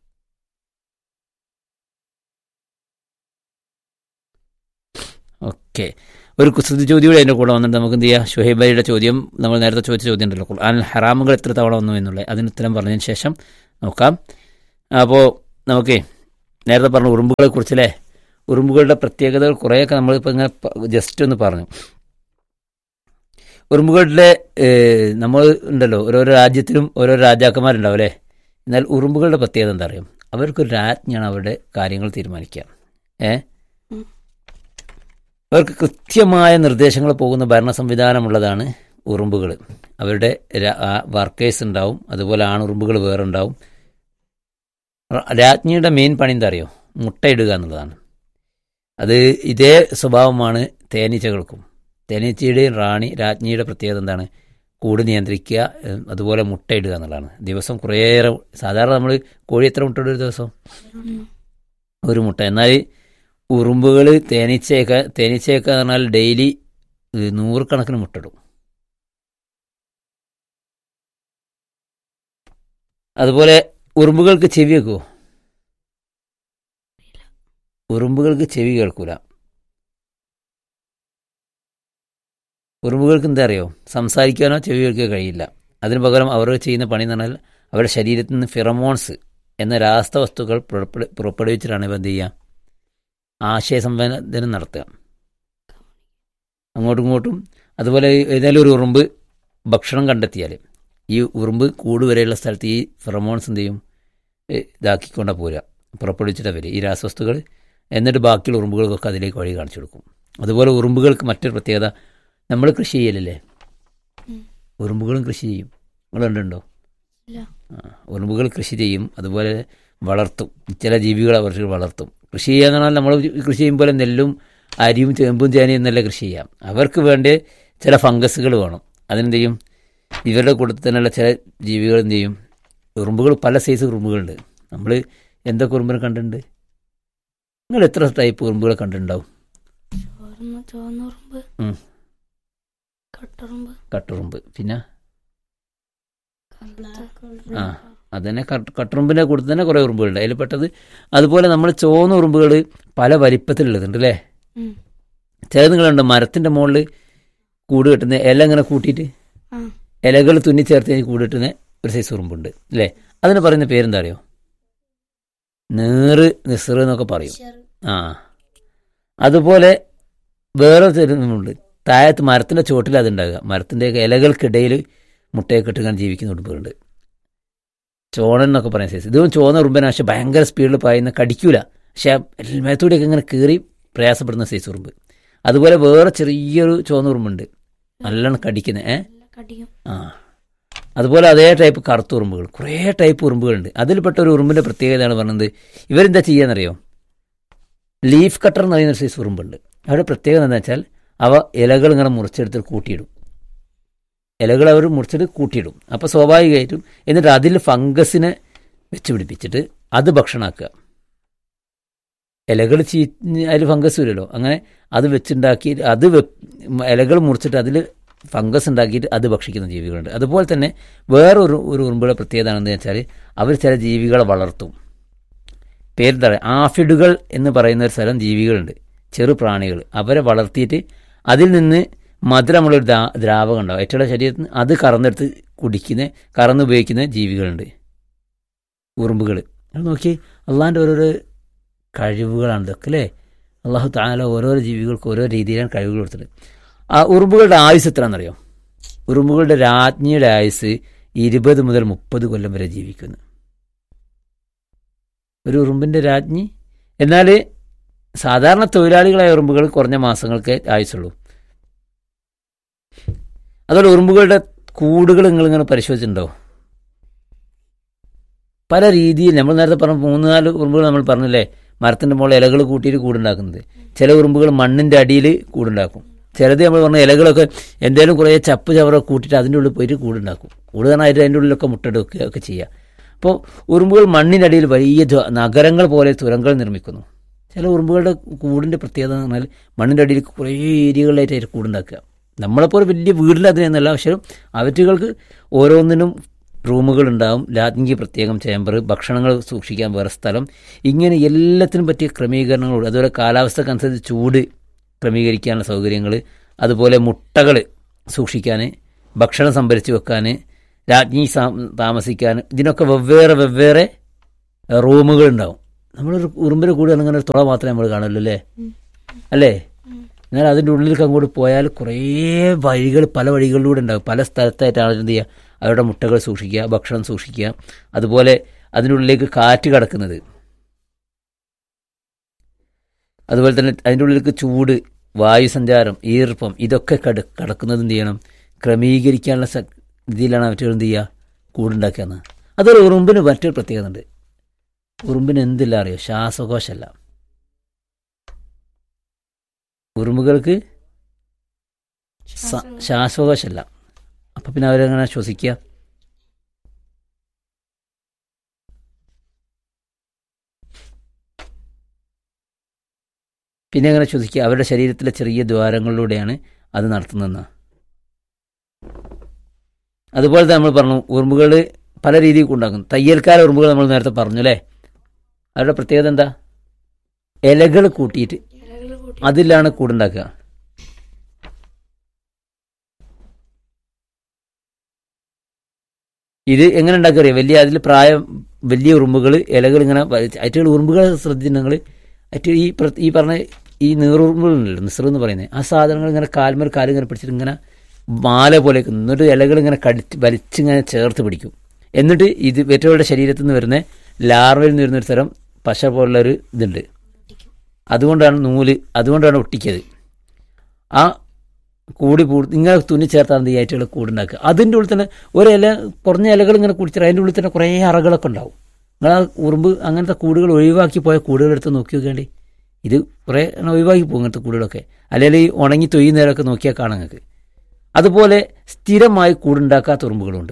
ഓക്കെ ഓക്കെ ഒരു കുസൃതി ചോദ്യം കൂടി അതിൻ്റെ കൂടെ വന്നിട്ട് നമുക്ക് എന്ത് ചെയ്യാം ഷുഹൈബയുടെ ചോദ്യം നമ്മൾ നേരത്തെ ചോദിച്ച ചോദ്യം ഉണ്ടല്ലോ ഖുർആൻ ഹറാമുകൾ എത്ര തവണ വന്നു എന്നുള്ള അതിന് ഉത്തരം പറഞ്ഞതിന് ശേഷം നോക്കാം അപ്പോൾ നമുക്ക് നേരത്തെ പറഞ്ഞ ഉറുമ്പുകളെ കുറിച്ചല്ലേ ഉറുമ്പുകളുടെ പ്രത്യേകതകൾ കുറേയൊക്കെ നമ്മളിപ്പോൾ ഇങ്ങനെ ജസ്റ്റ് ഒന്ന് പറഞ്ഞു ഉറുമ്പുകളുടെ ഏഹ്, നമ്മൾ ഉണ്ടല്ലോ ഓരോരോ രാജ്യത്തിലും ഓരോ രാജാക്കന്മാരുണ്ടാവും അല്ലേ എന്നാൽ ഉറുമ്പുകളുടെ പ്രത്യേകത എന്താ അറിയും അവർക്കൊരു രാജ്ഞിയാണ് അവരുടെ കാര്യങ്ങൾ തീരുമാനിക്കുക ഏ ഉം. അവർക്ക് കൃത്യമായ നിർദ്ദേശങ്ങൾ പോകുന്ന ഭരണ സംവിധാനമുള്ളതാണ് ഉറുമ്പുകൾ അവരുടെ വർക്കേഴ്സ് ഉണ്ടാവും അതുപോലെ ആണുറുമ്പുകൾ വേറെ ഉണ്ടാവും റ- രാജ്ഞിയുടെ മെയിൻ പണി എന്താ അറിയോ മുട്ടയിടുക എന്നുള്ളതാണ് അത് ഇതേ സ്വഭാവമാണ് തേനീച്ചകൾക്കും തേനീച്ചയുടെയും റാണി രാജ്ഞിയുടെ പ്രത്യേകത എന്താണ് കൂട് നിയന്ത്രിക്കുക ഏഹ്, അതുപോലെ മുട്ടയിടുക എന്നുള്ളതാണ് ദിവസം കുറേയേറെ സാധാരണ നമ്മൾ കോഴി എത്ര മുട്ടയിടും ഒരു ദിവസം ഒരു മുട്ട എന്നാൽ ഉറുമ്പുകൾ തേനീച്ചയൊക്കെ തേനീച്ചയൊക്കെ എന്ന് പറഞ്ഞാൽ ഡെയിലി ഏഹ്, നൂറുകണക്കിന് മുട്ടയിടും അതുപോലെ ഉറുമ്പുകൾക്ക് ചെവി വെക്കുമോ ഉറുമ്പുകൾക്ക് ചെവി കേൾക്കൂല ഉറുമ്പുകൾക്ക് എന്താ അറിയോ സംസാരിക്കാനോ ചെവി കേൾക്കുകയോ കഴിയില്ല അതിനു പകരം അവർ ചെയ്യുന്ന പണി എന്ന് പറഞ്ഞാൽ അവരുടെ ശരീരത്തിൽ നിന്ന് ഫിറമോൺസ് എന്ന രാസവസ്തുക്കൾ പുറപ്പെടു- പുറപ്പെടുവിച്ചിട്ടാണ് ഇവ എന്ത് ചെയ്യുക ആശയ സംവേദനം നടത്തുക അങ്ങോട്ടും ഇങ്ങോട്ടും അതുപോലെ ഏതെങ്കിലും ഒരു ഉറുമ്പ് ഭക്ഷണം കണ്ടെത്തിയാൽ ഈ ഉറുമ്പ് കൂട് വരെയുള്ള സ്ഥലത്ത് ഈ ഫിറമോൺസ് എന്ത് ചെയ്യും ഏ, ഇതാക്കിക്കൊണ്ടാ പോരുക പുറപ്പെടുവിച്ചിട്ട് വരിക ഈ രാസവസ്തുക്കൾ എന്നിട്ട് ബാക്കിയുള്ള ഉറുമ്പുകൾക്കൊക്കെ അതിലേക്ക് വഴി കാണിച്ചു കൊടുക്കും അതുപോലെ ഉറുമ്പുകൾക്ക് മറ്റൊരു പ്രത്യേകത നമ്മൾ കൃഷി ചെയ്യലില്ലേ ഉം. ഉറുമ്പുകളും കൃഷി ചെയ്യും നിങ്ങൾ കണ്ടുണ്ടോ ഇല്ല. ആ, ഉറുമ്പുകൾ കൃഷി ചെയ്യും അതുപോലെ വളർത്തും ചില ജീവികളെ അവർ വളർത്തും കൃഷി ചെയ്യാന്ന് പറഞ്ഞാൽ നമ്മൾ കൃഷി ചെയ്യുമ്പോൾ നെല്ലും അരിയും ചേമ്പും ചേനയും എന്നല്ല കൃഷി ചെയ്യാം അവർക്ക് വേണ്ട ചില ഫംഗസുകൾ വേണം അതിനെന്ത് ചെയ്യും ഇവരുടെ കൂട്ടത്തിൽ തന്നെയുള്ള ചില ജീവികൾ എന്ത് ചെയ്യും ഉറുമ്പുകൾ പല സൈസ് ഉറുമ്പുകളുണ്ട് നമ്മൾ എന്തൊക്കെ ഉറുമ്പിനെ കണ്ടിട്ടുണ്ട് നിങ്ങൾ എത്ര ടൈപ്പ് ഉറുമ്പുകളെ കണ്ടിട്ടുണ്ടാവും ചോർന്ന് ചുവന്നുറുമ്പ് ഉം. കട്ടുറുമ്പ് കട്ടുറുമ്പ് പിന്നെ കറുത്ത ആ അതന്നെ കട്ട് കട്ടുറുമ്പിൻ്റെ കൂട്ടത്തിൽ തന്നെ കുറേ ഉറുമ്പുകളുണ്ട് അതിൽ പെട്ടത് അതുപോലെ നമ്മൾ ചോന്ന ഉറുമ്പുകൾ പല വലിപ്പത്തിലുള്ളതുണ്ട് അല്ലേ ഉം. ചിലത് നിങ്ങളുണ്ട് മരത്തിൻ്റെ മുകളിൽ കൂട് കെട്ടുന്ന ഇല ഇങ്ങനെ കൂട്ടിയിട്ട് ആ ഇലകൾ തുന്നി ചേർത്ത് കഴിഞ്ഞ് കൂട് കെട്ടുന്ന ഒരു സൈസ് ഉറുമ്പുണ്ട് അല്ലേ അതിന് പറയുന്ന പേരെന്താ അറിയോ നേറ് നിസർ എന്നൊക്കെ പറയും ആ അതുപോലെ വേറെ തരുന്നുണ്ട് താഴത്ത് മരത്തിൻ്റെ ചുവട്ടിൽ അതുണ്ടാകുക മരത്തിൻ്റെയൊക്കെ ഇലകൾക്കിടയിൽ മുട്ടയൊക്കെ ഇട്ട് ഇങ്ങനെ ജീവിക്കുന്ന ഉറുമ്പുകളുണ്ട് ചോണൻ എന്നൊക്കെ പറയുന്ന സൈസ് ഇതും ചോന്ന ഉറുമ്പന പക്ഷെ ഭയങ്കര സ്പീഡിൽ പായുന്ന കടിക്കൂല പക്ഷെ മേത്തൂടെയൊക്കെ ഇങ്ങനെ കീറി പ്രയാസപ്പെടുന്ന സൈസ് ഉറുമ്പ് അതുപോലെ വേറെ ചെറിയൊരു ചോന്ന ഉറുമ്പുണ്ട് നല്ലോണം കടിക്കുന്നത് ഏ നല്ല കടിയും ആ അതുപോലെ അതേ ടൈപ്പ് കറുത്ത ഉറുമ്പുകൾ കുറേ ടൈപ്പ് ഉറുമ്പുകളുണ്ട് അതിൽപ്പെട്ട ഒരു ഉറുമ്പിൻ്റെ പ്രത്യേകതയാണ് പറഞ്ഞത് ഇവരെന്താ ചെയ്യാന്നറിയോ ലീഫ് കട്ടർ എന്ന് പറയുന്ന ഒരു സൈസ് ഉറുമ്പുണ്ട് അവരുടെ പ്രത്യേകത എന്താ വെച്ചാൽ അവ ഇലകൾ ഇങ്ങനെ മുറിച്ചെടുത്ത് കൂട്ടിയിടും ഇലകൾ അവർ മുറിച്ചിട്ട് കൂട്ടിയിടും അപ്പോൾ സ്വാഭാവികമായിട്ടും എന്നിട്ട് അതിൽ ഫംഗസിനെ വെച്ച് പിടിപ്പിച്ചിട്ട് അത് ഭക്ഷണമാക്കുക ഇലകൾ ചീ അതിൽ ഫംഗസ് വരുമല്ലോ അങ്ങനെ അത് വെച്ചുണ്ടാക്കി അത് വെ- ഇലകൾ മുറിച്ചിട്ട് അതിൽ ഫംഗസ് ഉണ്ടാക്കിയിട്ട് അത് ഭക്ഷിക്കുന്ന ജീവികളുണ്ട് അതുപോലെ തന്നെ വേറൊരു ഒരു ഉറുമ്പുകളുടെ പ്രത്യേകത എന്താണെന്ന് വെച്ചാൽ അവർ ചില ജീവികളെ വളർത്തും പേരെന്താ പറയുക ആഫിഡുകൾ എന്ന് പറയുന്ന ഒരു സ്ഥലം ജീവികളുണ്ട് ചെറു പ്രാണികൾ അവരെ വളർത്തിയിട്ട് അതിൽ നിന്ന് മധുരമുള്ളൊരു ദ്രാ ദ്രാവകം ഉണ്ടാവും ഏറ്റവും ശരീരത്തിൽ നിന്ന് അത് കറന്നെടുത്ത് കുടിക്കുന്ന കറന്ന് ഉപയോഗിക്കുന്ന ജീവികളുണ്ട് ഉറുമ്പുകൾ അത് നോക്കി അള്ളാഹിൻ്റെ ഓരോരോ കഴിവുകളാണ് ഇതൊക്കെ അല്ലേ അള്ളാഹു താല ഓരോരോ ജീവികൾക്ക് ഓരോ രീതിയിലാണ് കഴിവുകൾ കൊടുത്തത് ആ ഉറുമ്പുകളുടെ ആയുസ് എത്രയാണെന്നറിയോ ഉറുമ്പുകളുടെ രാജ്ഞിയുടെ ആയുസ് ഇരുപത് മുതൽ മുപ്പത് കൊല്ലം വരെ ജീവിക്കുന്നു ഒരു ഉറുമ്പിൻ്റെ രാജ്ഞി എന്നാൽ സാധാരണ തൊഴിലാളികളായ ഉറുമ്പുകൾ കുറഞ്ഞ മാസങ്ങൾക്ക് ആയുസുള്ളൂ അതുപോലെ ഉറുമ്പുകളുടെ കൂടുകൾ നിങ്ങളിങ്ങനെ പരിശോധിച്ചിട്ടുണ്ടോ പല രീതിയിൽ നമ്മൾ നേരത്തെ പറഞ്ഞ മൂന്ന് നാല് ഉറുമ്പുകൾ നമ്മൾ പറഞ്ഞില്ലേ മരത്തിൻ്റെ മുകളിൽ ഇലകൾ കൂട്ടിയിട്ട് കൂടുണ്ടാക്കുന്നത് ചില ഉറുമ്പുകൾ മണ്ണിൻ്റെ അടിയിൽ കൂടുണ്ടാക്കും ചിലത് നമ്മൾ പറഞ്ഞ ഇലകളൊക്കെ എന്തെങ്കിലും കുറേ ചപ്പ് ചവറൊക്കെ കൂട്ടിയിട്ട് അതിൻ്റെ ഉള്ളിൽ പോയിട്ട് കൂടുണ്ടാക്കും കൂട് തന്നെ അതിൻ്റെ അതിൻ്റെ ഉള്ളിലൊക്കെ മുട്ടയിടുക ഒക്കെ ചെയ്യുക അപ്പോൾ ഉറുമ്പുകൾ മണ്ണിൻ്റെ അടിയിൽ വലിയ ദ്വ- നഗരങ്ങൾ പോലെ തുരങ്കങ്ങൾ നിർമ്മിക്കുന്നു ചില ഉറുമ്പുകളുടെ കൂടിൻ്റെ പ്രത്യേകത എന്ന് പറഞ്ഞാൽ മണ്ണിൻ്റെ അടിയിൽ കുറേ ഏരിയകളിലായിട്ട് അവർ കൂടുണ്ടാക്കുക നമ്മളെപ്പോലെ വലിയ വീടിൽ അതിനൊന്നല്ല പക്ഷേ അവറ്റുകൾക്ക് ഓരോന്നിനും റൂമുകളുണ്ടാവും രാജ്ഞിക്ക് പ്രത്യേകം ചേംബർ ഭക്ഷണങ്ങൾ സൂക്ഷിക്കാൻ വേറെ സ്ഥലം ഇങ്ങനെ എല്ലാത്തിനും പറ്റിയ ക്രമീകരണങ്ങളുണ്ട് അതുപോലെ കാലാവസ്ഥക്കനുസരിച്ച് ചൂട് ക്രമീകരിക്കാനുള്ള സൗകര്യങ്ങൾ അതുപോലെ മുട്ടകൾ സൂക്ഷിക്കാൻ ഭക്ഷണം സംഭരിച്ച് വെക്കാൻ രാജ്ഞി സാ- താമസിക്കാൻ ഇതിനൊക്കെ വെവ്വേറെ വെവ്വേറെ റൂമുകൾ ഉണ്ടാവും നമ്മളൊരു ഉറുമ്പിൻ്റെ കൂടെ അങ്ങനെ ഒരു തുള മാത്രമേ നമ്മൾ കാണുള്ളൂ അല്ലേ അല്ലേ എന്നാൽ അതിൻ്റെ ഉള്ളിലേക്ക് അങ്ങോട്ട് പോയാൽ കുറേ വഴികൾ പല വഴികളിലൂടെ ഉണ്ടാകും പല സ്ഥലത്തായിട്ടാണ് എന്ത് ചെയ്യുക അവരുടെ മുട്ടകൾ സൂക്ഷിക്കുക ഭക്ഷണം സൂക്ഷിക്കുക അതുപോലെ അതിനുള്ളിലേക്ക് കാറ്റ് കടക്കുന്നത് അതുപോലെ തന്നെ അതിൻ്റെ ഉള്ളിലേക്ക് ചൂട് വായുസഞ്ചാരം ഈർപ്പം ഇതൊക്കെ കട കടക്കുന്നത് എന്ത് ചെയ്യണം ക്രമീകരിക്കാനുള്ള സ രീതിയിലാണ് അവറ്റകൾ എന്ത് ചെയ്യുക കൂടുണ്ടാക്കുകയെന്ന് അതൊരു ഉറുമ്പിന് മറ്റൊരു പ്രത്യേകത ഉണ്ട് ഉറുമ്പിന് എന്തില്ല അറിയോ ശ്വാസകോശമല്ല ഉറുമ്പുകൾക്ക് സ- ശ്വാസകോശമല്ല അപ്പം പിന്നെ അവരെങ്ങനെ ശ്വസിക്കുക പിന്നെ എങ്ങനെ ശ്വസിക്കുക അവരുടെ ശരീരത്തിലെ ചെറിയ ദ്വാരങ്ങളിലൂടെയാണ് അത് നടത്തുന്നതെന്ന് അതുപോലെ തന്നെ നമ്മൾ പറഞ്ഞു ഉറുമ്പുകൾ പല രീതിയിൽ ഉണ്ടാക്കും തയ്യൽക്കാര ഉറുമ്പുകൾ നമ്മൾ നേരത്തെ പറഞ്ഞു അല്ലേ അവരുടെ പ്രത്യേകത എന്താ ഇലകൾ കൂട്ടിയിട്ട് ഇലകൾ കൂട്ടി അതിലാണ് കൂടുണ്ടാക്കുക ഇത് എങ്ങനെ ഉണ്ടാക്കുക അറിയാം വലിയ അതിൽ പ്രായം വലിയ ഉറുമ്പുകൾ ഇലകൾ ഇങ്ങനെ അറ്റുകൾ ഉറുമ്പുകൾ ശ്രദ്ധിച്ചിട്ടുണ്ടെങ്കിൽ അറ്റ് ഈ പ്ര- ഈ പറഞ്ഞ ഈ നീറുറുമ്പുകളുണ്ടല്ലോ നിസർ എന്ന് പറയുന്നത് ആ സാധനങ്ങൾ ഇങ്ങനെ കാൽമേൽ കാലും ഇങ്ങനെ പിടിച്ചിട്ട് ഇങ്ങനെ മാല പോലെ എന്നിട്ട് ഇലകൾ ഇങ്ങനെ കടിച്ച് വലിച്ചിങ്ങനെ ചേർത്ത് പിടിക്കും എന്നിട്ട് ഇത് ഇവറ്റകളുടെ ശരീരത്തിൽ നിന്ന് വരുന്ന ലാർവയിൽ നിന്ന് വരുന്ന ഒരു തരം പശ പോലുള്ളൊരു ഇതുണ്ട് അതുകൊണ്ടാണ് നൂല് അതുകൊണ്ടാണ് ഒട്ടിക്കത് ആ കൂടി പൂ ഇങ്ങനെ തുന്നി ചേർത്താണ് ഈ ആയിട്ടുള്ള കൂടുണ്ടാക്കുക അതിൻ്റെ ഉള്ളിൽ തന്നെ ഒരു ഇല കുറഞ്ഞ ഇലകൾ ഇങ്ങനെ കുടിച്ചാൽ അതിൻ്റെ ഉള്ളിൽ തന്നെ കുറേ അറകളൊക്കെ ഉണ്ടാവും നിങ്ങൾ ആ ഉറുമ്പ് അങ്ങനത്തെ കൂടുകൾ ഒഴിവാക്കി പോയ കൂടുകൾ എടുത്ത് നോക്കി നോക്കേണ്ടി ഇത് കുറേ എണ്ണം ഒഴിവാക്കി പോകും ഇങ്ങനത്തെ കൂടുകളൊക്കെ അല്ലെങ്കിൽ ഈ ഉണങ്ങി തൊയ്യുന്നേരമൊക്കെ നോക്കിയാൽ കാണാം നിങ്ങൾക്ക് അതുപോലെ സ്ഥിരമായി കൂടുണ്ടാക്കാത്ത ഉറുമ്പുകളുണ്ട്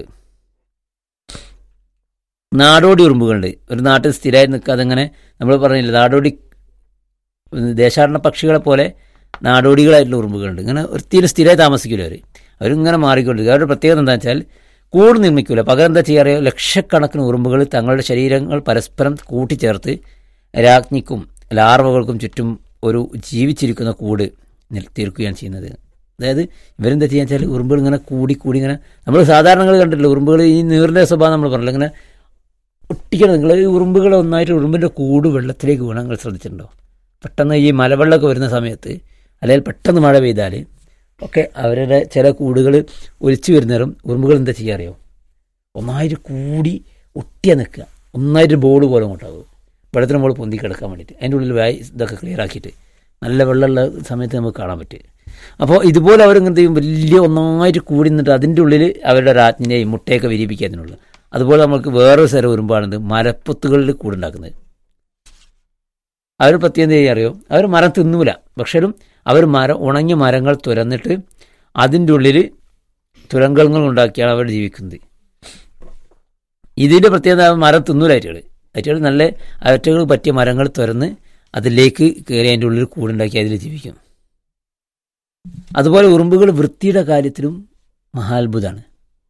നാടോടി ഉറുമ്പുകളുണ്ട് ഒരു നാട്ടിൽ സ്ഥിരമായി നിൽക്കാതെ അങ്ങനെ നമ്മൾ പറഞ്ഞില്ല നാടോടി ദേശാടന പക്ഷികളെ പോലെ നാടോടികളായിട്ടുള്ള ഉറുമ്പുകളുണ്ട് ഇങ്ങനെ ഒത്തിരി സ്ഥിരമായി താമസിക്കില്ല അവർ അവരിങ്ങനെ മാറിക്കൊണ്ടിരിക്കും അവരുടെ പ്രത്യേകത എന്താ വെച്ചാൽ കൂട് നിർമ്മിക്കില്ല പകരം എന്താ ചെയ്യാറിയോ ലക്ഷക്കണക്കിന് ഉറുമ്പുകൾ തങ്ങളുടെ ശരീരങ്ങൾ പരസ്പരം കൂട്ടിച്ചേർത്ത് രാജ്ഞിക്കും ലാർവകൾക്കും ചുറ്റും ഒരു ജീവിച്ചിരിക്കുന്ന കൂട് നിൽ- തീർക്കുകയാണ് ചെയ്യുന്നത് അതായത് ഇവരെന്താ ചെയ്യാന്ന് വെച്ചാൽ ഉറുമ്പുകൾ ഇങ്ങനെ കൂടി കൂടി ഇങ്ങനെ നമ്മൾ സാധാരണങ്ങൾ കണ്ടിട്ടില്ല ഉറുമ്പുകൾ ഈ നീറിൻ്റെ സ്വഭാവം നമ്മൾ പറഞ്ഞില്ല ഇങ്ങനെ ഒട്ടിക്കണം നിങ്ങൾ ഈ ഉറുമ്പുകൾ ഒന്നായിട്ട് ഉറുമ്പിൻ്റെ കൂട് വെള്ളത്തിലേക്ക് വീണാൽ നിങ്ങൾ ശ്രദ്ധിച്ചിട്ടുണ്ടോ പെട്ടെന്ന് ഈ മലവെള്ളമൊക്കെ വരുന്ന സമയത്ത് അല്ലെങ്കിൽ പെട്ടെന്ന് മഴ പെയ്താൽ ഒക്കെ അവരുടെ ചില കൂടുകൾ ഒലിച്ചു വരുന്നേരം ഉറുമ്പുകൾ എന്താ ചെയ്യാറിയോ ഒന്നായിട്ട് കൂടി ഒട്ടിയ നിൽക്കുക ഒന്നായിട്ട് ബോൾ പോലെ അങ്ങോട്ടാവും വെള്ളത്തിന് മുകളിൽ പൊന്തി കിടക്കാൻ വേണ്ടിയിട്ട് അതിൻ്റെ ഉള്ളിൽ വായി ഇതൊക്കെ ക്ലിയർ ആക്കിയിട്ട് നല്ല വെള്ളമുള്ള സമയത്ത് നമുക്ക് കാണാൻ പറ്റും അപ്പോൾ ഇതുപോലെ അവരെന്ത് ചെയ്യും വലിയ ഒന്നായിട്ട് കൂടി നിന്നിട്ട് അതിൻ്റെ ഉള്ളിൽ അവരുടെ രാജ്ഞിനെയും മുട്ടയൊക്കെ വിരിയിപ്പിക്കുക അതിനുള്ളത് അതുപോലെ നമുക്ക് വേറൊരു സ്ഥലം വരുമ്പോഴാണിത് മരപ്പൊത്തുകളിൽ കൂടുണ്ടാക്കുന്നത് അവർ പ്രത്യേകം ചെയ്യാൻ അറിയോ അവർ മരം തിന്നൂല പക്ഷേ അവർ മരം ഉണങ്ങിയ മരങ്ങൾ തുരന്നിട്ട് അതിൻ്റെ ഉള്ളിൽ തുരങ്കങ്ങൾ ഉണ്ടാക്കിയാണ് അവർ ജീവിക്കുന്നത് ഇതിൻ്റെ പ്രത്യേകത മരം തിന്നൂല അറ്റകൾ അറ്റകൾ നല്ല അറ്റകൾ പറ്റിയ മരങ്ങൾ തുരന്ന് അതിലേക്ക് കയറി അതിൻ്റെ ഉള്ളിൽ കൂടുണ്ടാക്കി അതിൽ ജീവിക്കും അതുപോലെ ഉറുമ്പുകൾ വൃത്തിയുടെ കാര്യത്തിലും മഹാത്ഭുതമാണ്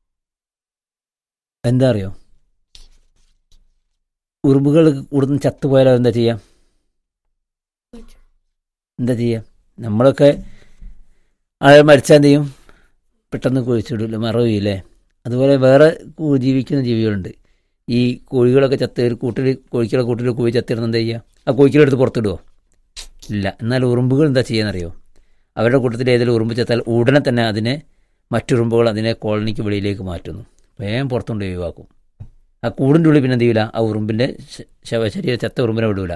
എന്താ അറിയോ ഉറുമ്പുകൾ കൂടുന്ന ചത്തുപോയാലോ എന്താ ചെയ്യാം എന്താ ചെയ്യുക നമ്മളൊക്കെ ആൾ മരിച്ചാൽ എന്ത് ചെയ്യും പെട്ടെന്ന് കുഴിച്ചിടില്ല മറവില്ലേ അതുപോലെ വേറെ കു- ജീവിക്കുന്ന ജീവികളുണ്ട് ഈ കോഴികളൊക്കെ ചത്ത് ഒരു കൂട്ടിൽ കോഴിക്കുള്ള കൂട്ടിൽ കോഴി ചത്തിരുന്ന എന്താ ചെയ്യുക ആ കോഴികളെടുത്ത് പുറത്തിടുവോ ഇല്ല എന്നാൽ ഉറുമ്പുകൾ എന്താ ചെയ്യാന്നറിയോ അവരുടെ കൂട്ടത്തിൽ ഏതെങ്കിലും ഉറുമ്പ് ചത്താൽ ഉടനെ തന്നെ അതിനെ മറ്റുറുമ്പുകൾ അതിനെ കോളനിക്ക് വെളിയിലേക്ക് മാറ്റുന്നു വേഗം പുറത്തുകൊണ്ട് ഒഴിവാക്കും ആ കൂടിൻ്റെ ഉള്ളിൽ പിന്നെ എന്ത് ചെയ്യില്ല ആ ഉറുമ്പിൻ്റെ ശ- ശവശരീര ചത്ത ഉറുമ്പിനെ വിടൂല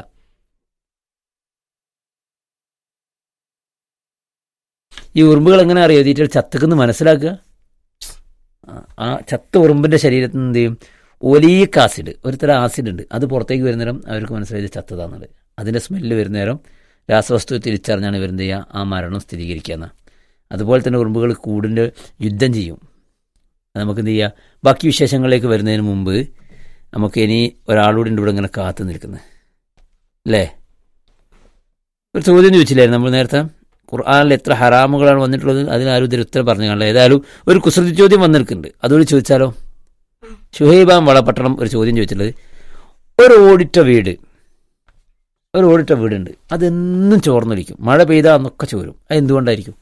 ഈ ഉറുമ്പുകൾ എങ്ങനെ അറിയോ തീറ്റ ചത്തക്കെന്ന് മനസ്സിലാക്കുക ആ- ആ ചത്ത ഉറുമ്പിന്റെ ശരീരത്തിൽ നിന്ന് എന്ത് ചെയ്യും ഒലീക്ക് ആസിഡ് ഒരു തരം ആസിഡ് ഉണ്ട് അത് പുറത്തേക്ക് വരുന്നേരം അവർക്ക് മനസ്സിലായത് ചത്തതാന്നുള്ളത് അതിന്റെ സ്മെല്ല് വരുന്നേരം രാസവസ്തു തിരിച്ചറിഞ്ഞാണ് ഇവരെന്ത് ചെയ്യുക ആ മരണം സ്ഥിരീകരിക്കുക അതുപോലെ തന്നെ ഉറുമ്പുകൾ കൂടിൻ്റെ യുദ്ധം ചെയ്യും അത് നമുക്ക് എന്ത് ചെയ്യുക ബാക്കി വിശേഷങ്ങളിലേക്ക് വരുന്നതിന് മുമ്പ് നമുക്ക് ഇനി ഒരാളോട് ഉണ്ട് ഇവിടെ ഇങ്ങനെ കാത്തു നിൽക്കുന്നത് അല്ലേ ഒരു ചോദ്യം ചോദിച്ചില്ലായിരുന്നു നമ്മൾ നേരത്തെ ഖുർആാനിൽ എത്ര ഹറാമുകളാണ് വന്നിട്ടുള്ളത് അതിനാരും ഇതിൽ ഉത്തരം പറഞ്ഞു കാണില്ല ഏതായാലും ഒരു കുസൃതി ചോദ്യം വന്നിരിക്കുന്നുണ്ട് അതുകൂടി ചോദിച്ചാലോ ഷുഹൈബാം വളപട്ടണം ഒരു ചോദ്യം ചോദിച്ചിട്ടുള്ളത് ഒരു ഓടിട്ട വീട് ഒരു ഓടിട്ട വീടുണ്ട് അതെന്നും ചോർന്നൊലിക്കും മഴ പെയ്താൽ അന്നൊക്കെ ചോരും അത് എന്തുകൊണ്ടായിരിക്കും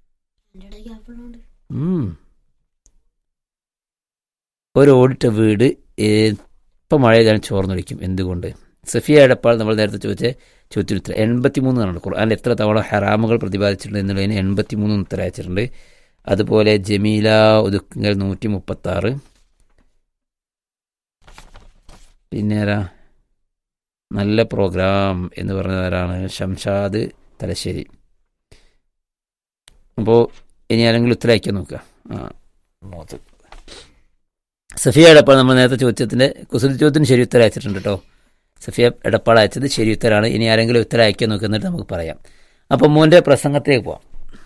ഉം. ഒരു ഓടിട്ട വീട് ഇപ്പം മഴ ചെയ്താലും ചോർന്നൊലിക്കും എന്തുകൊണ്ട് സഫിയ എടപ്പാൾ നമ്മൾ നേരത്തെ ചോദിച്ച ചോദ്യത്തിന് ഉത്തരം എൺപത്തിമൂന്ന് ആണ് ഖുർആാനിൽ എത്ര തവണ ഹറാമുകൾ പ്രതിപാദിച്ചിട്ടുണ്ട് എന്നുള്ളതിന് എൺപത്തിമൂന്ന് ഉത്തരം അയച്ചിട്ടുണ്ട് അതുപോലെ ജമീല ഒതുക്കൽ നൂറ്റി മുപ്പത്തി ആറ് പിന്നെ ആരാ നല്ല പ്രോഗ്രാം എന്ന് പറഞ്ഞവരാണ് ഷംഷാദ് തലശ്ശേരി അപ്പോൾ ഇനി ആരെങ്കിലും ഉത്തരം അയക്കാൻ നോക്കുക ആ നോക്ക്. സഫിയ എടപ്പാൾ നമ്മൾ നേരത്തെ ചോദ്യത്തിന്റെ കുസൃതി ചോദ്യത്തിന് ശരി ഉത്തരം അയച്ചിട്ടുണ്ട് കേട്ടോ സഫിയ എടപ്പാൾ അയച്ചത് ശരി ഉത്തരമാണ് ഇനി ആരെങ്കിലും ഉത്തരം അയക്കാൻ നോക്കുക എന്നിട്ട് നമുക്ക് പറയാം അപ്പം മോന്റെ പ്രസംഗത്തിലേക്ക് പോവാം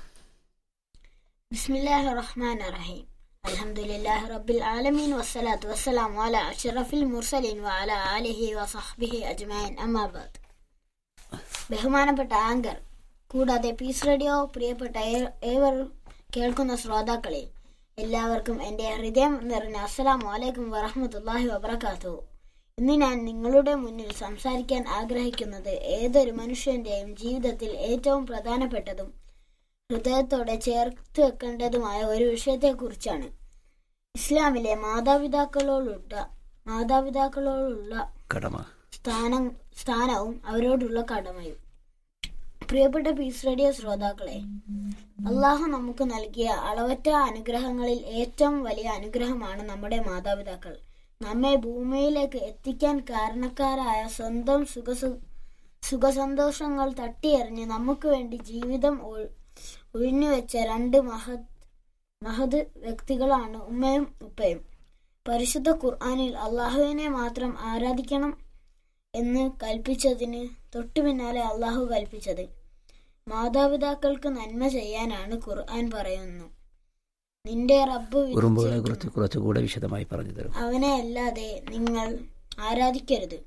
بسم الله الرحمن الرحيم الحمد لله رب العالمين والصلاة والسلام على أشرف المرسلين وعلى آله وصحبه أجمعين أما بعد ബഹുമാനപ്പെട്ട ആങ്കർ കൂടാതെ പീസ് റേഡിയോ പ്രിയപ്പെട്ട ഏ- ഏവർ കേൾക്കുന്ന ശ്രോതാക്കളെ എല്ലാവർക്കും എൻ്റെ ഹൃദയം നിറഞ്ഞ അസ്സലാമു അലൈക്കും വറഹ്മത്തുള്ളാഹി വബറകാത്തു ഇന്ന് ഞാൻ നിങ്ങളുടെ മുന്നിൽ സംസാരിക്കാൻ ആഗ്രഹിക്കുന്നത് ഏതൊരു മനുഷ്യന്റെയും ജീവിതത്തിൽ ഏറ്റവും പ്രധാനപ്പെട്ടതും ഹൃദയത്തോടെ ചേർത്ത് വെക്കേണ്ടതുമായ ഒരു വിഷയത്തെക്കുറിച്ചാണ് ഇസ്ലാമിലെ മാതാപിതാക്കളോടുള്ള മാതാപിതാക്കളോടുള്ള കടമ സ്ഥാനം സ്ഥാനവും അവരോടുള്ള കടമയും പ്രിയപ്പെട്ട പീസ് റേഡിയോ ശ്രോതാക്കളെ അള്ളാഹു നമുക്ക് നൽകിയ അളവറ്റ അനുഗ്രഹങ്ങളിൽ ഏറ്റവും വലിയ അനുഗ്രഹമാണ് നമ്മുടെ മാതാപിതാക്കൾ നമ്മെ ഭൂമിയിലേക്ക് എത്തിക്കാൻ കാരണക്കാരായ സ്വന്തം സുഖ സുഖസന്തോഷങ്ങൾ തട്ടിയെറിഞ്ഞ് നമുക്ക് വേണ്ടി ജീവിതം ഒ- ഒഴിഞ്ഞുവെച്ച രണ്ട് മഹത് മഹത് വ്യക്തികളാണ് ഉമ്മയും ഉപ്പയും പരിശുദ്ധ ഖുർആനിൽ അള്ളാഹുവിനെ മാത്രം ആരാധിക്കണം എന്ന് കൽപ്പിച്ചതിന് തൊട്ടു പിന്നാലെ അള്ളാഹു കൽപ്പിച്ചത് മാതാപിതാക്കൾക്ക് നന്മ ചെയ്യാനാണ് ഖുർആൻ പറയുന്നു നിന്റെ റബ്ബ് ഉറുമ്പുകളെ വിധിച്ചിരിക്കുന്നു. കുറിച്ച് കുറച്ചുകൂടെ വിശദമായി പറഞ്ഞു തരും അവനെ അല്ലാതെ നിങ്ങൾ ആരാധിക്കരുത്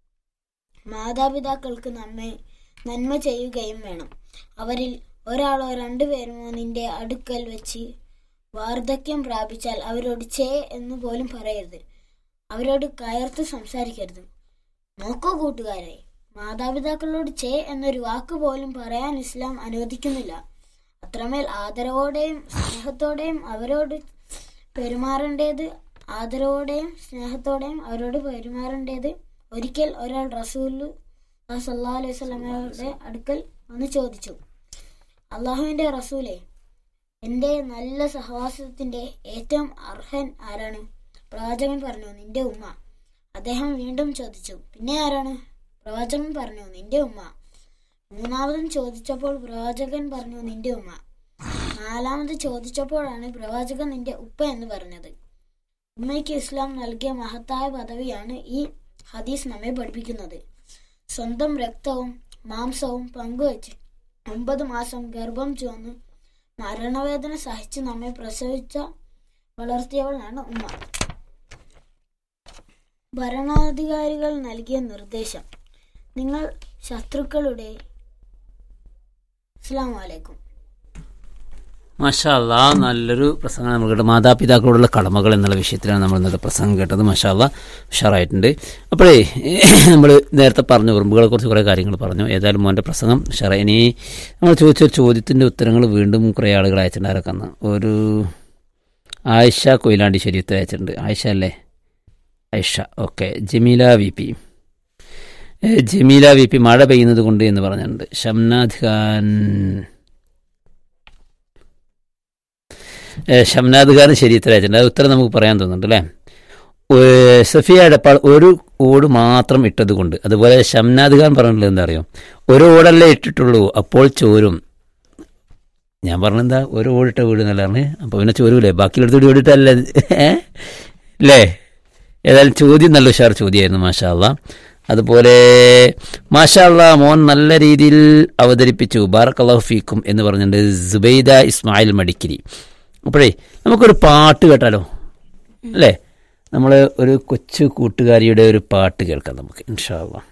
മാതാപിതാക്കൾക്ക് നമ്മെ നന്മ ചെയ്യുകയും വേണം അവരിൽ ഒരാളോ രണ്ടുപേരുമോ നിന്റെ അടുക്കൽ വെച്ച് വാർദ്ധക്യം പ്രാപിച്ചാൽ അവരോട് ചേ എന്ന് പോലും പറയരുത് അവരോട് കയർത്ത് സംസാരിക്കരുത് നോക്കൂ കൂട്ടുകാരെ മാതാപിതാക്കളോട് ചേ എന്നൊരു വാക്ക് പോലും പറയാൻ ഇസ്ലാം അനുവദിക്കുന്നില്ല അത്രമേൽ ആദരവോടെയും സ്നേഹത്തോടെയും അവരോട് പെരുമാറേണ്ടത് ആദരവോടെയും സ്നേഹത്തോടെയും അവരോട് പെരുമാറേണ്ടത് ഒരിക്കൽ ഒരാൾ റസൂലു സല്ലാ അലൈഹി സ്വലമയുടെ അടുക്കൽ വന്ന് ചോദിച്ചു അള്ളാഹുവിന്റെ റസൂലെ എന്റെ നല്ല സഹവാസത്തിന്റെ ഏറ്റവും അർഹൻ ആരാണ് പ്രവാചകൻ പറഞ്ഞു നിന്റെ ഉമ്മ അദ്ദേഹം വീണ്ടും ചോദിച്ചു പിന്നെ ആരാണ് പ്രവാചകൻ പറഞ്ഞു നിന്റെ ഉമ്മ മൂന്നാമതും ചോദിച്ചപ്പോൾ പ്രവാചകൻ പറഞ്ഞു നിന്റെ ഉമ്മ നാലാമത് ചോദിച്ചപ്പോഴാണ് പ്രവാചകൻ നിന്റെ ഉപ്പ എന്ന് പറഞ്ഞത് ഉമ്മയ്ക്ക് ഇസ്ലാം നൽകിയ മഹത്തായ പദവിയാണ് ഈ ഹദീസ് നമ്മെ പഠിപ്പിക്കുന്നത് സ്വന്തം രക്തവും മാംസവും പങ്കുവച്ച് ഒമ്പത് മാസം ഗർഭം ചുവന്ന് മരണവേദന സഹിച്ച് നമ്മെ പ്രസവിച്ച വളർത്തിയവളാണ് ഉമ്മ ഭരണാധികാരികൾ നൽകിയ നിർദ്ദേശം നിങ്ങൾ ശത്രുക്കളുടെ അസ്സാം വലൈക്കും മഷാല്ല നല്ലൊരു പ്രസംഗം നമ്മൾ കേട്ടത് മാതാപിതാക്കളോടുള്ള കടമകൾ എന്നുള്ള വിഷയത്തിലാണ് നമ്മൾ ഇന്നത്തെ പ്രസംഗം കേട്ടത് മഷാല്ല ഉഷാറായിട്ടുണ്ട് അപ്പോഴേ നമ്മൾ നേരത്തെ പറഞ്ഞു ഉറുമ്പുകളെ കുറിച്ച് കുറേ കാര്യങ്ങൾ പറഞ്ഞു ഏതായാലും മോൻ്റെ പ്രസംഗം ഉഷാറ ഇനി നമ്മൾ ചോദിച്ച ഒരു ചോദ്യത്തിൻ്റെ ഉത്തരങ്ങൾ വീണ്ടും കുറേ ആളുകൾ അയച്ചിട്ടുണ്ട് ആരൊക്കെ ഒരു ആയിഷ കൊയിലാണ്ടി ശരി ഉത്തരം അയച്ചിട്ടുണ്ട് ആയിഷ അല്ലേ Ayisha okay Jameela V P ഏ, ജമീല വി പി മഴ പെയ്യുന്നത് കൊണ്ട് എന്ന് പറഞ്ഞിട്ടുണ്ട് ഷംനാഥ് ഖാൻ ഏ, ഷംനാദ് ഖാൻ ശരി ഉത്തരം അയച്ചിട്ടുണ്ട് അത് ഉത്തരം നമുക്ക് പറയാൻ തോന്നുന്നുണ്ട് അല്ലേ ഏ, സഫിയ എടപ്പാൾ ഒരു ഓട് മാത്രം ഇട്ടത് കൊണ്ട് അതുപോലെ ഷംനാദ് ഖാൻ പറഞ്ഞിട്ടുള്ളത് എന്താ അറിയോ ഒരു ഓടല്ലേ ഇട്ടിട്ടുള്ളൂ അപ്പോൾ ചോരും ഞാൻ പറഞ്ഞെന്താ ഒരു ഓടിട്ട വീട് എന്നല്ലാണ് അപ്പോൾ പിന്നെ ചോരൂലേ ബാക്കിയെടുത്ത് ഓടിട്ടല്ലേ അല്ലേ ഏതായാലും ചോദ്യം നല്ല ഉഷാർ ചോദ്യമായിരുന്നു മാഷാ അള്ളാ അതുപോലെ മാഷാ അള്ളാ മോൻ നല്ല രീതിയിൽ അവതരിപ്പിച്ചു ബാറക് അള്ളാഹു ഫീക്കും എന്ന് പറഞ്ഞിട്ടുണ്ട് സുബൈദ ഇസ്മായിൽ മടിക്കിരി അപ്പോഴേ നമുക്കൊരു പാട്ട് കേട്ടാലോ അല്ലേ നമ്മൾ ഒരു കൊച്ചു കൂട്ടുകാരിയുടെ ഒരു പാട്ട് കേൾക്കാം നമുക്ക് ഇൻഷാ അള്ളാ